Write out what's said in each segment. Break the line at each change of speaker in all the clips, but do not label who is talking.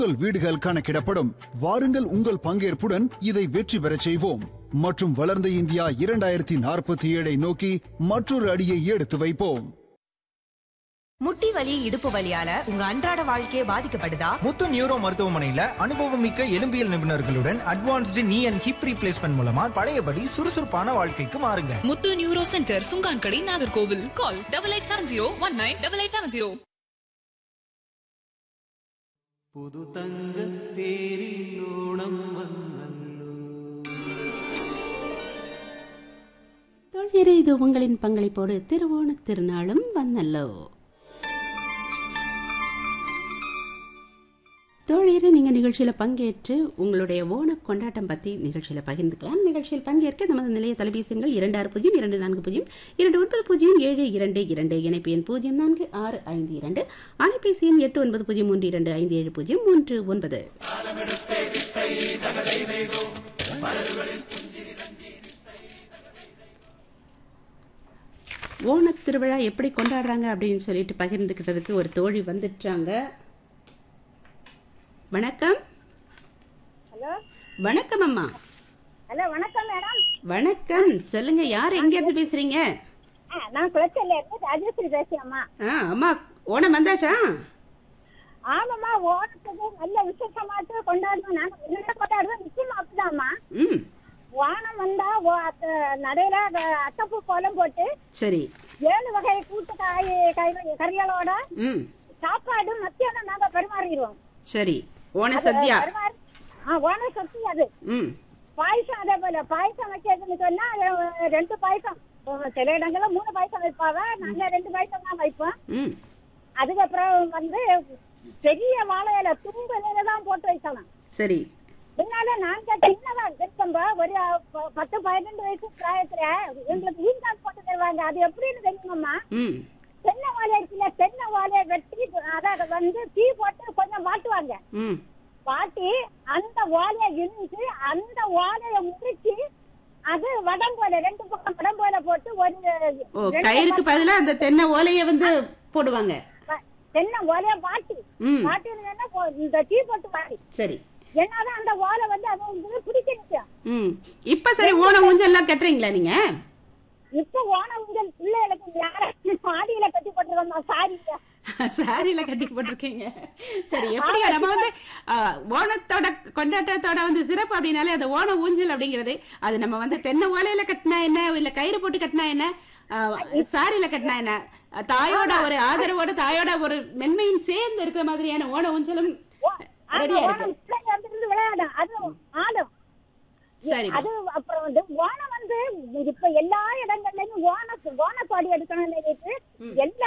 உங்கள் வீடுகள் கணக்கிடப்படும் வாருங்கள் உங்கள் பங்கேற்புடன் இதை வெற்றி பெறச் செய்வோம் மற்றும் வளர்ந்த இந்தியா இரண்டாயிரத்தி நாற்பத்தி ஏழை நோக்கி மற்றொரு அடியை எடுத்து வைப்போம்
முட்டி வலி இடுப்பு வலியால உங்க அன்றாட வாழ்க்கையே பாதிக்கப்படுதா
முத்து நியூரோ மருத்துவமனையில அனுபவமிக்க எலும்பியல் நிபுணர்களுடன் அட்வான்ஸ்டு நீ அண்ட் ஹிப் ரீப்ளேஸ்மெண்ட் மூலமா பழையபடி சுறுசுறுப்பான வாழ்க்கைக்கு மாறுங்க
Muthu neuro centre Sungankadai Nagercoil call double eight seven zero one nine double eight seven zero
புது தங்க தேரில் ஓணம் வந்தல்லோ
தொழிலே இது உங்களின் பங்களிப்போடு திருவோண திருநாளும் வந்தல்லோ தோழியரை நீங்கள் நிகழ்ச்சியில் பங்கேற்று உங்களுடைய ஓண கொண்டாட்டம் பற்றி நிகழ்ச்சியில் பகிர்ந்துக்கலாம் நிகழ்ச்சியில் பங்கேற்க நமது நிலைய தொலைபேசி எண்கள் இரண்டு ஆறு பூஜ்ஜியம் இரண்டு நான்கு பூஜ்ஜியம் இரண்டு ஒன்பது பூஜ்ஜியம் ஏழு இரண்டு இரண்டு இணைப்பு எண் பூஜ்ஜியம் நான்கு ஆறு ஐந்து இரண்டு அலைபேசி எண் எட்டு ஒன்பது பூஜ்ஜியம் மூன்று இரண்டு ஐந்து ஏழு பூஜ்ஜியம் மூன்று ஒன்பது ஓணத் திருவிழா எப்படி கொண்டாடுறாங்க அப்படின்னு சொல்லிட்டு பகிர்ந்துக்கிட்டதுக்கு ஒரு தோழி வந்துட்டாங்க வணக்கம்
ஹலோ
வணக்கம் அம்மா
ஹலோ வணக்கம் மேடம்
வணக்கம் சொல்லுங்க யார் எங்க இருந்து பேசுறீங்க
ஆ, நான் குளச்சல்ல இருந்து ராஜேஸ்வரி பேசுறேம்மா
ஆ அம்மா ஓணம் வந்தாச்சா
ஆமாம்மா ஓணத்துக்கு நல்ல விசேஷமாட்டு கொண்டாடுவோம் நாங்க என்ன கொண்டாடுவோம் நிச்சயமா அப்படிதாம்மா
ம்
ஓணம் வந்தா ஓ- அத்த- நடையில அ- அத்தப்பூ கோலம் போட்டு
சரி
ஏழு வகை கூட்டு காய் கறி கறிகளோட
ம்
சாப்பாடு மத்தியானம் நாங்க பரிமாறிடுவோம்
சரி ஓண சத்யா
பரிமாறி ஆ ஓண சக்தி அது
ம்
பாயசம் அதே போல பாயசம் வைக்கிறதுன்னு சொன்னா அஹ், ரெண்டு பாயசம் சில இடங்கள்ல மூணு பாயசம் வைப்பாங்க நாங்க ரெண்டு பாயசம் தான் வைப்போம்
ம்
அதுக்கப்புறம் வந்து பெரிய வாழை இலை துண்டு இலையில தான் போட்டு வைக்கலாம்
சரி
முன்னால நாங்க சின்னதா இருக்கம்போ ஒரு ப- பத்து பதினெண்டு வயசு பிராயத்துல எங்களுக்கு ஈங்கால் போட்டு தருவாங்க அது எப்படின்னு தெரியுமாம்மா
ம்
தென்னை வாழை இருக்குல்ல தென்னை வாழையை வெட்டி அத வந்து தீ போட்டு கொஞ்சம் வாட்டுவாங்க
ம்
வாட்டி அந்த வாழையை இருந்து அந்த வாழைய முறிச்சு அது வடம் போல ரெண்டு பக்கம் வடம் போல போட்டு ஒரு
ஓ
ரெண்டு
கயிறுக்கு பதிலா அந்த தென்னை ஓலைய வந்து போடுவாங்க
ப- தென்னை வாழைய வாட்டி
ம்
வாட்டினா இந்த டீ போட்டு வாட்டி
சரி
என்னாதான் அந்த வாழை வந்து அது வந்து பிடிக்க நிற்கும்
ம் இப்ப சரி ஓணம் ஊஞ்சல்லாம் கட்டுறீங்களா நீங்க
இப்ப ஓணம் உங்கள் பிள்ளைகளுக்கு யாரும் சாடியில கட்டி போட்டுருக்கோம் சாரிங்க
சாரியில கட்டி போட்டிருக்கீங்க சரி எப்படியா நம்ம வந்து ஆ, ஓணத்தோட கொண்டாட்டத்தோட வந்து சிறப்பு அப்படின்னாலே அந்த ஓண ஊஞ்சல் அப்படிங்கிறது அது நம்ம வந்து தென்னை ஓலையில கட்டினா என்ன இல்ல கயிறு போட்டு கட்டினா என்ன ஆ, சாரியில கட்டினா என்ன தாயோட ஒரு ஆதரவோட தாயோட ஒரு மென்மையும் சேர்ந்து இருக்கிற மாதிரியான ஓண ஊஞ்சலும்
அந்த
ரெடியா
ஓணம்
இருக்கு
பிள்ளைங்க வந்து விளையாடும் அது ஆடும்
சரி
அது அப்புறம் வந்து ஓணம் வந்து இப்ப எல்லா இடங்கள்லயும் ஓண ஓணப்பாடி எடுக்கணும்னு சொல்லிட்டு எல்லா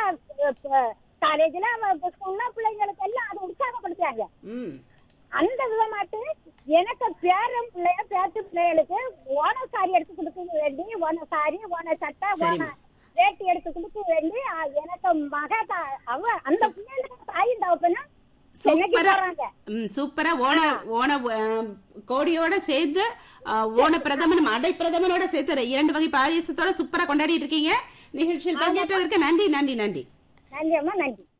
காலேஜ்ல ஸ்கூல்ல பிள்ளைங்களுக்கு எல்லாம் அதை உற்சாகப்படுத்துறாங்க
ம்
அந்த விதமாட்டு எனக்கு பேரன் பிள்ளைய பேத்து பிள்ளைகளுக்கு ஓண சாரி எடுத்து கொடுக்க வேண்டி ஓண சாரி ஓண சட்டை ஓண
சரிம்மா.
வேட்டி எடுத்து கொடுக்க வேண்டி அ, எனக்கு மக தா- அவ அந்த பிள்ளைகளுக்கு தாயும் தகப்பனும் சென்னைக்கு
சூப்பரா
போறாங்க
ம், சூப்பரா ஓண ஓண ஆம், கோடியோட சேர்த்து ஆ, ஓண பிரதமன் அடை பிரதமனோட சேர்த்து இரண்டு வகை பாயசத்தோட சூப்பரா கொண்டாடிட்டு இருக்கீங்க நிகழ்ச்சியில் பங்கேற்றதற்கு நன்றி நன்றி நன்றி
நன்றி அம்மா நன்றி